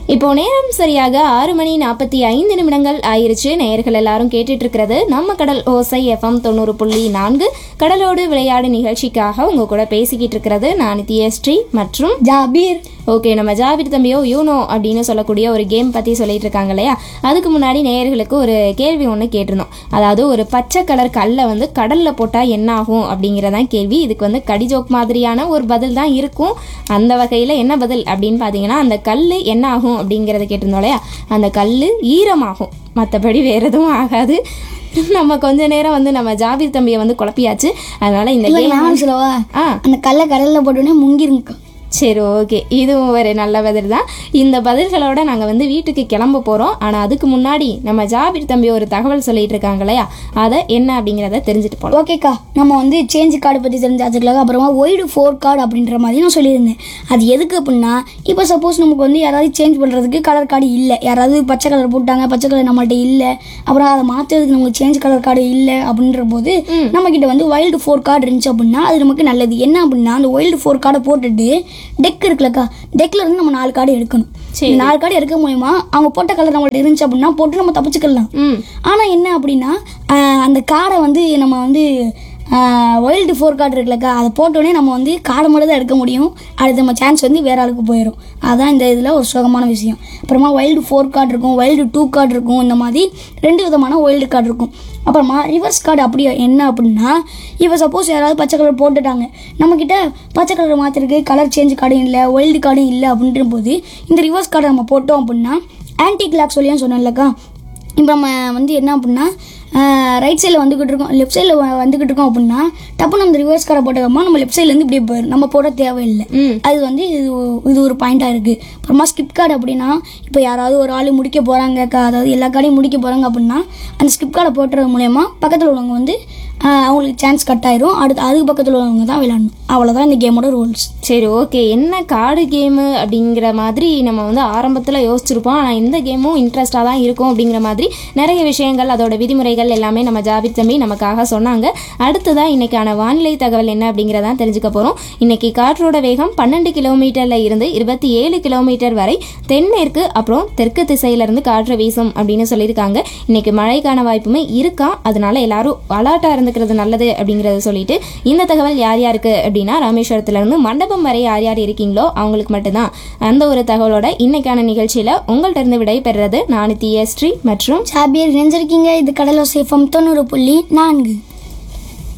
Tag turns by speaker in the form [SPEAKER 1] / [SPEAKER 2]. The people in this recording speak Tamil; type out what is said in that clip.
[SPEAKER 1] இப்போ நேரம் சரியாக ஆறு மணி நாற்பத்தி ஐந்து நிமிடங்கள் ஆயிருச்சு நேயர்கள் எல்லாரும் கேட்டுட்டு இருக்கிறது நம்ம கடல் ஓசை எஃப்எம் தொண்ணூறு புள்ளி நான்கு கடலோடு விளையாடு நிகழ்ச்சிக்காக உங்க கூட பேசிக்கிட்டு இருக்கிறது நான் நித்யஸ்ரீ மற்றும்
[SPEAKER 2] ஜாபீர்
[SPEAKER 1] ஓகே நம்ம ஜாவிர் தம்பியோ யூனோ அப்படின்னு சொல்லக்கூடிய ஒரு கேம் பற்றி சொல்லிட்டு இருக்காங்க இல்லையா அதுக்கு முன்னாடி நேயர்களுக்கு ஒரு கேள்வி ஒன்று கேட்டிருந்தோம் அதாவது ஒரு பச்சை கலர் கல்லை வந்து கடலில் போட்டால் என்ன ஆகும் அப்படிங்கிறதான் கேள்வி இதுக்கு வந்து கடிஜோக் மாதிரியான ஒரு பதில் தான் இருக்கும் அந்த வகையில் என்ன பதில் அப்படின்னு பார்த்தீங்கன்னா அந்த கல் என்ன ஆகும் அப்படிங்கிறத கேட்டிருந்தோம் இல்லையா அந்த கல் ஈரமாகும் மற்றபடி வேறு எதுவும் ஆகாது நம்ம கொஞ்ச நேரம் வந்து நம்ம ஜாவிர் தம்பியை வந்து குழப்பியாச்சு அதனால இந்த
[SPEAKER 2] இல்லை
[SPEAKER 1] கேம்
[SPEAKER 2] நான் சொல்லவா
[SPEAKER 1] ஆ
[SPEAKER 2] அந்த கல்லை கடலில் போட்டோடனே முங்கிருங்கக்கா
[SPEAKER 1] சரி ஓகே இதுவும் ஒரு நல்ல பதில் தான் இந்த பதில்களோட நாங்கள் வந்து வீட்டுக்கு கிளம்ப போகிறோம் ஆனால் அதுக்கு முன்னாடி நம்ம ஜாபிர் தம்பி ஒரு தகவல் சொல்லிட்டு இருக்காங்க இல்லையா அதை என்ன அப்படிங்கிறத தெரிஞ்சுட்டு போகலாம்
[SPEAKER 2] ஓகேக்கா நம்ம வந்து சேஞ்ச் கார்டு பற்றி தெரிஞ்சாச்சுக்கலாம் அப்புறமா ஒய்டு ஃபோர் கார்டு அப்படின்ற மாதிரி நான் சொல்லியிருந்தேன் அது எதுக்கு அப்படின்னா இப்போ சப்போஸ் நமக்கு வந்து யாராவது சேஞ்ச் பண்ணுறதுக்கு கலர் கார்டு இல்லை யாராவது பச்சை கலர் போட்டாங்க பச்சை கலர் நம்மள்ட்ட இல்லை அப்புறம் அதை மாற்றுறதுக்கு நமக்கு சேஞ்ச் கலர் கார்டு இல்லை அப்படின்ற போது நம்மக்கிட்ட வந்து வைல்டு ஃபோர் கார்டு இருந்துச்சு அப்படின்னா அது நமக்கு நல்லது என்ன அப்படின்னா அந்த வைல்டு ஃபோர் கார்டை போட்டுட்டு டெக் இருக்குல்லக்கா டெக்கில் இருந்து நம்ம நாலு கார்டு எடுக்கணும் இந்த நாலு கார்டு எடுக்க மூலியமா அவங்க போட்ட கலர் நம்மள்ட்ட இருந்துச்சு அப்படின்னா போட்டு நம்ம தப்பிச்சுக்கலாம்
[SPEAKER 1] ம்
[SPEAKER 2] ஆனால் என்ன அப்படின்னா ஆஹ் அந்த கார்டை வந்து நம்ம வந்து வைல்டு ஃபோர் கார்டு இருக்குல்லக்கா அதை போட்டோடனே நம்ம வந்து கார்டை மட்டும் தான் எடுக்க முடியும் அடுத்து நம்ம சான்ஸ் வந்து வேற ஆளுக்கு போயிடும் அதான் இந்த இதில் ஒரு சுகமான விஷயம் அப்புறமா வைல்டு ஃபோர் கார்டு இருக்கும் வைல்டு டூ கார்டு இருக்கும் இந்த மாதிரி ரெண்டு விதமான வைல்டு கார்டு இருக்கும் அப்புறமா ரிவர்ஸ் கார்டு அப்படி என்ன அப்படின்னா இப்போ சப்போஸ் யாராவது பச்சை கலர் போட்டுட்டாங்க நம்மக்கிட்ட பச்சை கலர் மாற்றிருக்கு கலர் சேஞ்ச் கார்டும் இல்லை வைல்டு கார்டும் இல்லை அப்படின்ற போது இந்த ரிவர்ஸ் கார்டை நம்ம போட்டோம் அப்படின்னா ஆன்டி கிளாக் சொல்லியும் சொன்னேன்லக்கா இப்போ நம்ம வந்து என்ன அப்படின்னா ரைட் சைடில் வந்துக்கிட்டு இருக்கோம் லெஃப்ட் சைடில் வந்துக்கிட்டு இருக்கோம் அப்படின்னா டப்புன்னு அந்த ரிவர்ஸ் காரை போட்டோமா நம்ம லெஃப்ட் சைட்லேருந்து இப்படியே போயிடும் நம்ம போட தேவையில்லை
[SPEAKER 1] ம்.
[SPEAKER 2] அது வந்து இது ஒ- இது ஒரு பாயிண்ட்டாக இருக்குது அப்புறமா ஸ்கிப் கார்டு அப்படின்னா இப்போ யாராவது ஒரு ஆள் முடிக்க போகிறாங்க அதாவது எல்லா கார்டையும் முடிக்க போகிறாங்க அப்படின்னா அந்த ஸ்கிப் கார்டை போட்டுறது மூலயமா பக்கத்தில் உள்ளவங்க வந்து ஆஹ், அவங்களுக்கு சான்ஸ் கட் ஆயிரும் அடுத்து அதுக்கு பக்கத்தில் உள்ளவங்க தான் விளையாடணும் அவ்வளோதான் இந்த கேமோட ரூல்ஸ்
[SPEAKER 1] சரி ஓகே என்ன கார்டு கேமு அப்படிங்கிற மாதிரி நம்ம வந்து ஆரம்பத்தில் யோசிச்சிருப்போம் ஆனால் இந்த கேமும் இன்ட்ரெஸ்டாக தான் இருக்கும் அப்படிங்கிற மாதிரி நிறைய விஷயங்கள் அதோட விதிமுறைகள் எல்லாமே நம்ம ஜாபிர் தம்பி நமக்காக சொன்னாங்க அடுத்ததான் இன்னைக்கான வானிலை தகவல் என்ன அப்படிங்கிறதான் தெரிஞ்சுக்க போகிறோம் இன்னைக்கு காற்றோட வேகம் பன்னெண்டு கிலோமீட்டரில் இருந்து இருபத்தி ஏழு கிலோமீட்டர் வரை தென்மேற்கு அப்புறம் தெற்கு திசையிலிருந்து காற்று வீசும் அப்படின்னு சொல்லியிருக்காங்க இன்னைக்கு மழைக்கான வாய்ப்புமே இருக்கா அதனால எல்லாரும் அலர்ட்டாக இருந்துக்கிறது நல்லது அப்படிங்கிறத சொல்லிட்டு இந்த தகவல் யார் யாருக்கு அப்படின்னா ராமேஸ்வரத்துல இருந்து மண்டபம் வரை யார் யார் இருக்கீங்களோ அவங்களுக்கு மட்டும்தான் அந்த ஒரு தகவலோட இன்னைக்கான நிகழ்ச்சியில உங்கள்ட்ட இருந்து விடை பெறுறது நானு ஸ்ரீ மற்றும்
[SPEAKER 2] சாபியர் நினைஞ்சிருக்கீங்க இது கடலோ சேஃபம் தொண்ணூறு புள்ளி நான்கு